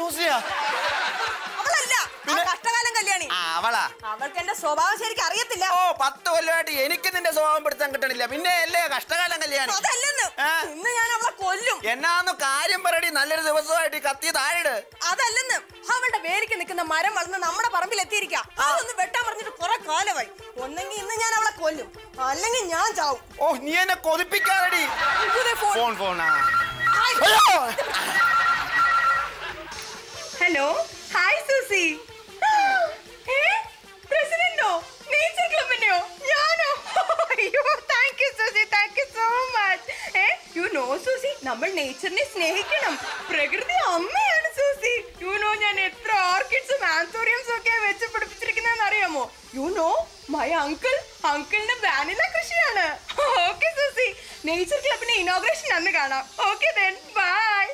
സൂസിയാ അവളല്ല ആ കഷ്ടകാലം കല്യാണി ആ അവളാ അവൾക്ക് എന്റെ സ്വഭാവം ശരിക്കും അറിയത്തില്ല ഓ പത്ത് കൊല്ലമായിട്ട് എനിക്ക് നിന്റെ സ്വഭാവം പിടുത്തം കിട്ടണില്ല പിന്നെ അല്ലേ കഷ്ടകാലം കല്യാണി അതല്ലെന്ന് ആ. ഇന്ന് ഞാൻ അവളെ കൊല്ലും എന്നാന്ന് കാര്യം പറയടി നല്ലൊരു ദിവസമായിട്ട് ഈ കത്തി താഴിട് അതല്ലെന്ന് അവളുടെ വേലിക്ക് നിൽക്കുന്ന മരം വളർന്ന് നമ്മുടെ പറമ്പിൽ എത്തിയിരിക്കാം അതൊന്ന് വെട്ടാൻ പറഞ്ഞിട്ട് കുറെ കാലമായി ഒന്നെങ്കിൽ ഇന്ന് ഞാൻ അവളെ കൊല്ലും അല്ലെങ്കിൽ ഞാൻ ചാവും ഓ നീ എന്നെ കൊതിപ്പിക്കാറടി ഇതേ ഫോൺ. ഫോൺ ഫോണാ ഹായ്. അയ്യോ ഹലോ ഹായ് സൂസി ഏ പ്രസിഡന്റോ നേച്ചർ ക്ലബിന്റെയോ ഞാനോ അയ്യോ thank you Susie thank you so much ഏ യു നോ സൂസി നമ്മൾ നേച്ചറിനെ സ്നേഹിക്കണം പ്രകൃതി അമ്മയാണ് സൂസി യു നോ ഞാൻ എത്ര ഓർക്കിഡ്സും ആന്തോറിയംസും ഒക്കെ വെച്ച് പിടിപ്പിച്ചിരിക്കുന്നതെന്ന് അറിയാമോ യു നോ മൈ അങ്കിൾ അങ്കിളിന്റെ വാനില കൃഷിയാണ് ഓക്കെ സൂസി നേച്ചർ ക്ലബിന്റെ ഇനോഗ്രേഷൻ അന്ന് കാണാം ഓക്കെ ദെൻ ബൈ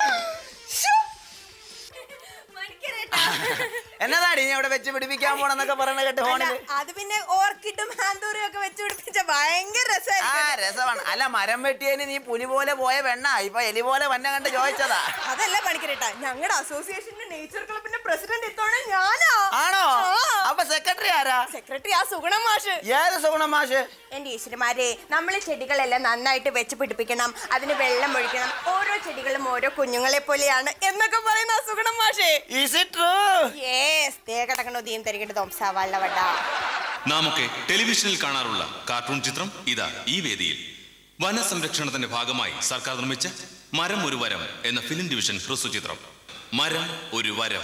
എന്നതാടി നീ അവിടെ വെച്ച് പിടിപ്പിക്കാൻ പോണെന്നൊക്കെ പറയണ കേട്ട് ഫോണില് അത് പിന്നെ ഓർക്കിഡും ഹാന്തൂറും ഒക്കെ വെച്ച് പിടിപ്പിച്ച ഭയങ്കര ആ രസമായിരിക്കും രസമാണ് അല്ല മരം വെട്ടിയതിന് നീ പുലി പോലെ പോയ വെണ്ണ ഇപ്പൊ എലി പോലെ വന്ന കണ്ട് ചോദിച്ചതാ അതല്ല പണിക്കരട്ടാ ഞങ്ങളുടെ അസോസിയേഷന്റെ നേച്ചർ ക്ലബിന്റെ പ്രസിഡന്റ് ഇത്തവണ ഞാനാ ആണോ ആ. അപ്പൊ സെക്രട്ടറി ആരാ സെക്രട്ടറി ആ സുഗുണം മാഷ് ഏത് സുഗുണം മാഷ് എന്റെ ഈശ്വരന്മാരെ നമ്മൾ ചെടികളെല്ലാം നന്നായിട്ട് വെച്ച് പിടിപ്പിക്കണം അതിന് വെള്ളം ഒഴിക്കണം ഓരോ ചെടികളും ഓരോ കുഞ്ഞുങ്ങളെ പോലെയാണ് എന്നൊക്കെ പറയുന്ന ആ സുഗുണം മാഷേ ഇസ് ഇറ്റ് ട്രൂ യേസ് തേ കിടക്കണോ ദീം തരികിട്ട് തോംസാവല്ലവട്ട നാമൊക്കെ ടെലിവിഷനിൽ കാണാറുള്ള കാർട്ടൂൺ ചിത്രം ഇതാ ഈ വേദിയിൽ വനസംരക്ഷണത്തിന്റെ ഭാഗമായി സർക്കാർ നിർമ്മിച്ച മരം ഒരു വരം എന്ന ഫിലിം ഡിവിഷൻ ഹ്രസ്വ ചിത്രം മരം ഒരു വരം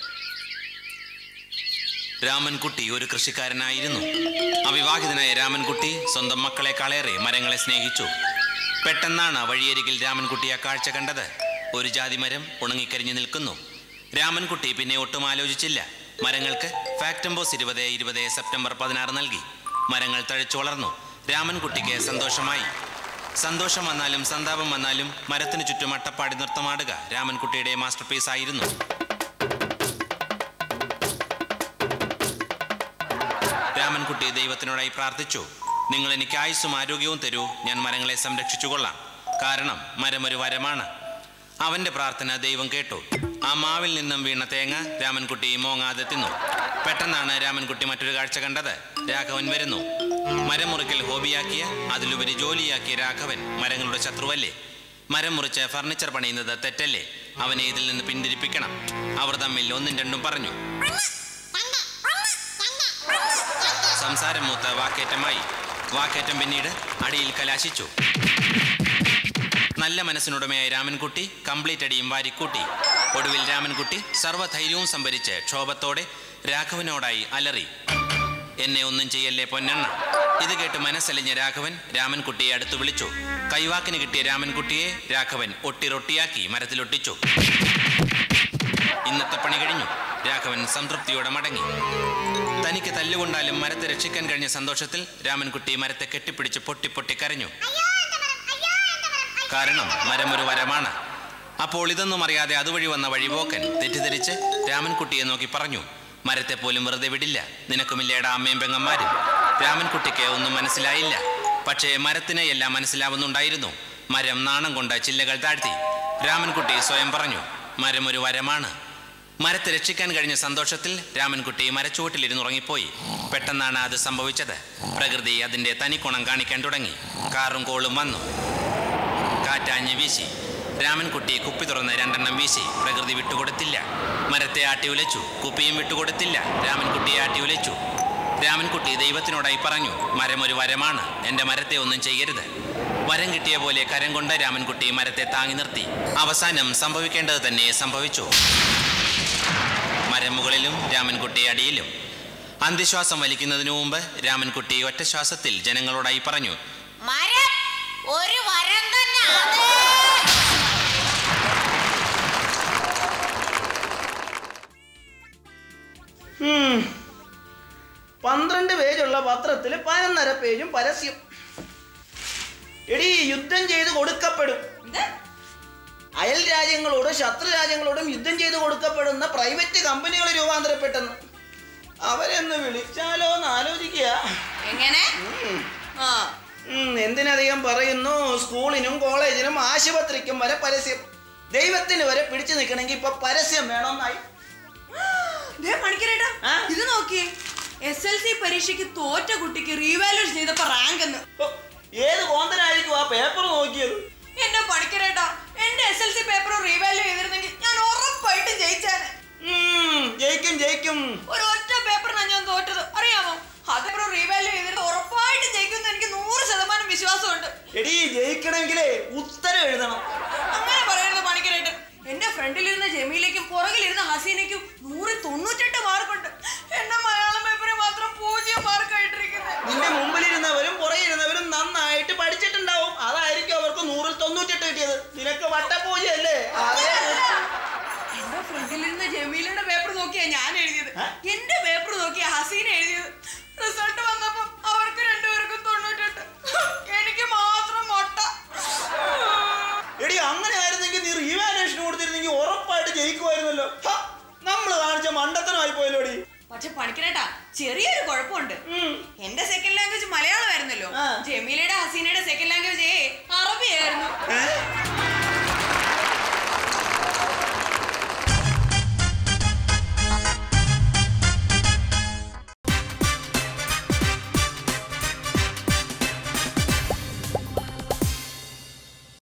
രാമൻകുട്ടി ഒരു കൃഷിക്കാരനായിരുന്നു അവിവാഹിതനായ രാമൻകുട്ടി സ്വന്തം മക്കളെക്കാളേറെ മരങ്ങളെ സ്നേഹിച്ചു പെട്ടെന്നാണ് വഴിയരികിൽ രാമൻകുട്ടി ആ കാഴ്ച കണ്ടത് ഒരു ജാതി മരം ഉണങ്ങിക്കരിഞ്ഞു നിൽക്കുന്നു രാമൻകുട്ടി പിന്നെ ഒട്ടും ആലോചിച്ചില്ല മരങ്ങൾക്ക് ഫാക്ടംബോസ് ഇരുപത് ഇരുപത് സെപ്റ്റംബർ പതിനാറ് നൽകി മരങ്ങൾ തഴച്ചു വളർന്നു രാമൻകുട്ടിക്ക് സന്തോഷമായി സന്തോഷം വന്നാലും സന്താപം വന്നാലും മരത്തിന് ചുറ്റും അട്ടപ്പാടി നൃത്തമാടുക രാമൻകുട്ടിയുടെ മാസ്റ്റർ പീസ് ആയിരുന്നു രാമൻകുട്ടി ദൈവത്തിനോടായി പ്രാർത്ഥിച്ചു നിങ്ങൾ എനിക്ക് ആയുസ്സും ആരോഗ്യവും തരൂ ഞാൻ മരങ്ങളെ സംരക്ഷിച്ചു കൊള്ളാം കാരണം മരം ഒരു വരമാണ് അവന്റെ പ്രാർത്ഥന ദൈവം കേട്ടു ആ മാവിൽ നിന്നും വീണ തേങ്ങ രാമൻകുട്ടി മോങ്ങാതെ തിന്നു പെട്ടെന്നാണ് രാമൻകുട്ടി മറ്റൊരു കാഴ്ച കണ്ടത് രാഘവൻ വരുന്നു മരം മുറിക്കൽ ഹോബിയാക്കിയ അതിലുപരി ജോലിയാക്കിയ രാഘവൻ മരങ്ങളുടെ ശത്രുവല്ലേ മരം മുറിച്ച് ഫർണിച്ചർ പണിയുന്നത് തെറ്റല്ലേ അവനെ ഇതിൽ നിന്ന് പിന്തിരിപ്പിക്കണം അവർ തമ്മിൽ ഒന്നും രണ്ടും പറഞ്ഞു സംസാരം മൂത്ത വാക്കേറ്റമായി വാക്കേറ്റം പിന്നീട് അടിയിൽ കലാശിച്ചു നല്ല മനസ്സിനുടമയായ രാമൻകുട്ടി കംപ്ലീറ്റ് അടിയും വാരിക്കൂട്ടി ഒടുവിൽ രാമൻകുട്ടി സർവ്വധൈര്യവും സംഭരിച്ച് ക്ഷോഭത്തോടെ രാഘവനോടായി അലറി എന്നെ ഒന്നും ചെയ്യല്ലേ പൊന്നെണ്ണ ഇത് കേട്ട് മനസ്സലിഞ്ഞ രാഘവൻ രാമൻകുട്ടിയെ അടുത്തു വിളിച്ചു കൈവാക്കിന് കിട്ടിയ രാമൻകുട്ടിയെ രാഘവൻ ഒട്ടിറൊട്ടിയാക്കി മരത്തിലൊട്ടിച്ചു ഇന്നത്തെ പണി കഴിഞ്ഞു രാഘവൻ സംതൃപ്തിയോടെ മടങ്ങി തനിക്ക് തല്ലുകൊണ്ടാലും മരത്തെ രക്ഷിക്കാൻ കഴിഞ്ഞ സന്തോഷത്തിൽ രാമൻകുട്ടി മരത്തെ കെട്ടിപ്പിടിച്ച് പൊട്ടി പൊട്ടി കരഞ്ഞു കാരണം മരം ഒരു വരമാണ് അപ്പോൾ ഇതൊന്നും അറിയാതെ അതുവഴി വന്ന വഴിപോക്കൻ തെറ്റിദ്ധരിച്ച് രാമൻകുട്ടിയെ നോക്കി പറഞ്ഞു മരത്തെ പോലും വെറുതെ വിടില്ല നിനക്കുമില്ലേടാ അമ്മയും പെങ്ങന്മാരും രാമൻകുട്ടിക്ക് ഒന്നും മനസ്സിലായില്ല പക്ഷേ മരത്തിന് എല്ലാം മനസ്സിലാവുന്നുണ്ടായിരുന്നു മരം നാണം കൊണ്ട് ചില്ലകൾ താഴ്ത്തി രാമൻകുട്ടി സ്വയം പറഞ്ഞു മരം ഒരു വരമാണ് മരത്തെ രക്ഷിക്കാൻ കഴിഞ്ഞ സന്തോഷത്തിൽ രാമൻകുട്ടി മരച്ചുവട്ടിലിരുന്നുറങ്ങിപ്പോയി പെട്ടെന്നാണ് അത് സംഭവിച്ചത് പ്രകൃതി അതിന്റെ തനിക്കുണം കാണിക്കാൻ തുടങ്ങി കാറും കോളും വന്നു കാറ്റാഞ്ഞ് വീശി രാമൻകുട്ടി കുപ്പി തുറന്ന് രണ്ടെണ്ണം വീശി പ്രകൃതി വിട്ടുകൊടുത്തില്ല മരത്തെ ആട്ടി ഉലച്ചു കുപ്പിയും വിട്ടുകൊടുത്തില്ല രാമൻകുട്ടിയെ ആട്ടി ഉലച്ചു രാമൻകുട്ടി ദൈവത്തിനോടായി പറഞ്ഞു മരം ഒരു വരമാണ് എൻ്റെ മരത്തെ ഒന്നും ചെയ്യരുത് വരം കിട്ടിയ പോലെ കരം കൊണ്ട് രാമൻകുട്ടി മരത്തെ താങ്ങി നിർത്തി അവസാനം സംഭവിക്കേണ്ടത് തന്നെ സംഭവിച്ചു മരം മുകളിലും രാമൻകുട്ടി അടിയിലും അന്ത്യശ്വാസം വലിക്കുന്നതിനു മുമ്പ് രാമൻകുട്ടി ഒറ്റ ശ്വാസത്തിൽ ജനങ്ങളോടായി പറഞ്ഞു മരം ഒരു വരം തന്നെയാണ് ഉം. പന്ത്രണ്ട് പേജുള്ള പത്രത്തിൽ പതിനൊന്നര പേജും പരസ്യം എടി യുദ്ധം ചെയ്ത് കൊടുക്കപ്പെടും അയൽ രാജ്യങ്ങളോടും ശത്രു രാജ്യങ്ങളോടും യുദ്ധം ചെയ്ത് കൊടുക്കപ്പെടുന്ന പ്രൈവറ്റ് കമ്പനികൾ രൂപാന്തരപ്പെട്ടെന്ന് അവരെന്ന് വിളിച്ചാലോ എന്ന് ആലോചിക്കുക എങ്ങനെ ഉം. ആ ഉം, എന്തിനധികം പറയുന്നു സ്കൂളിനും കോളേജിനും ആശുപത്രിക്കും വരെ പരസ്യം ദൈവത്തിന് വരെ പിടിച്ചു നിൽക്കണമെങ്കിൽ ഇപ്പൊ പരസ്യം വേണമെന്നായി ദേ പണിക്കരേട്ടാ ആ? ഇത് നോക്കിയേ എസ് എൽ സി പരീക്ഷയ്ക്ക് തോറ്റ കുട്ടിക്ക് റീവാലുവേഷൻ ചെയ്തപ്പോ റാങ്ക് എന്ന് ഓ, ഏത് കോന്തനായിരിക്കും ആ പേപ്പർ നോക്കിയത് എന്റെ പണിക്കരേട്ടാ എന്റെ S L C paper revalue ചെയ്തിരുന്നെങ്കിൽ ഞാൻ ഉറപ്പായിട്ടും ജയിച്ചാണ് ഉം, ജയിക്കും ജയിക്കും ഒരു ഒറ്റ പേപ്പറിനാണ് ഞാൻ തോറ്റത് അറിയാമോ അത് പേപ്പർ റീവാല്യൂ ചെയ്തിട്ട് ഉറപ്പായിട്ടും ജയിക്കുമെന്ന് എനിക്ക് നൂറ് ശതമാനം വിശ്വാസമുണ്ട് എടീ ജയിക്കണമെങ്കിലേ ഉത്തരം എഴുതണം അങ്ങനെ പറയരുത് പണിക്കരേട്ടൻ എന്റെ ഫ്രണ്ടിലിരുന്ന ജമീലേക്കും പുറകിലിരുന്ന ഹസീനയ്ക്കും നൂറിൽ തൊണ്ണൂറ്റെട്ട് മാർക്കുണ്ട് എന്റെ മലയാളം പേപ്പറിൽ മാത്രം പൂജ്യം മാർക്കായിട്ടിരിക്കുന്നത് നിന്റെ മുമ്പിലിരുന്നവരും പുറകിരുന്നവരും നന്നായിട്ട് പഠിച്ചിട്ടുണ്ടാവും അതായിരിക്കും അവർക്ക് നൂറിൽ തൊണ്ണൂറ്റെട്ട് കിട്ടിയത് നിനക്ക് വട്ടപ്പൂജയല്ലേ അതെ എന്റെ ഫ്രണ്ടിലിരുന്ന ജമീലയുടെ പേപ്പർ നോക്കിയാ ഞാൻ എഴുതിയത് എന്റെ പേപ്പർ നോക്കിയാ ഹസീന എഴുതിയത് റിസൾട്ട് വന്നപ്പോ അവർക്ക് രണ്ടുപേർക്കും തൊണ്ണൂറ്റെട്ട് എനിക്ക് മാത്രം മൊട്ട എടി അങ്ങനെ ആയിരുന്നെങ്കിൽ നീ റീവാലുവേഷൻ കൊടുത്തിരുന്നെങ്കിൽ ഉറപ്പായിട്ട് ജയിക്കുമായിരുന്നല്ലോ നമ്മൾ കാണിച്ച മണ്ടത്തനമായി പോയല്ലോ എടി പക്ഷെ പണിക്കരേട്ടാ ചെറിയൊരു കുഴപ്പമുണ്ട് എന്റെ സെക്കൻഡ് ലാംഗ്വേജ് മലയാളമായിരുന്നല്ലോ ആ. ജമീലയുടെ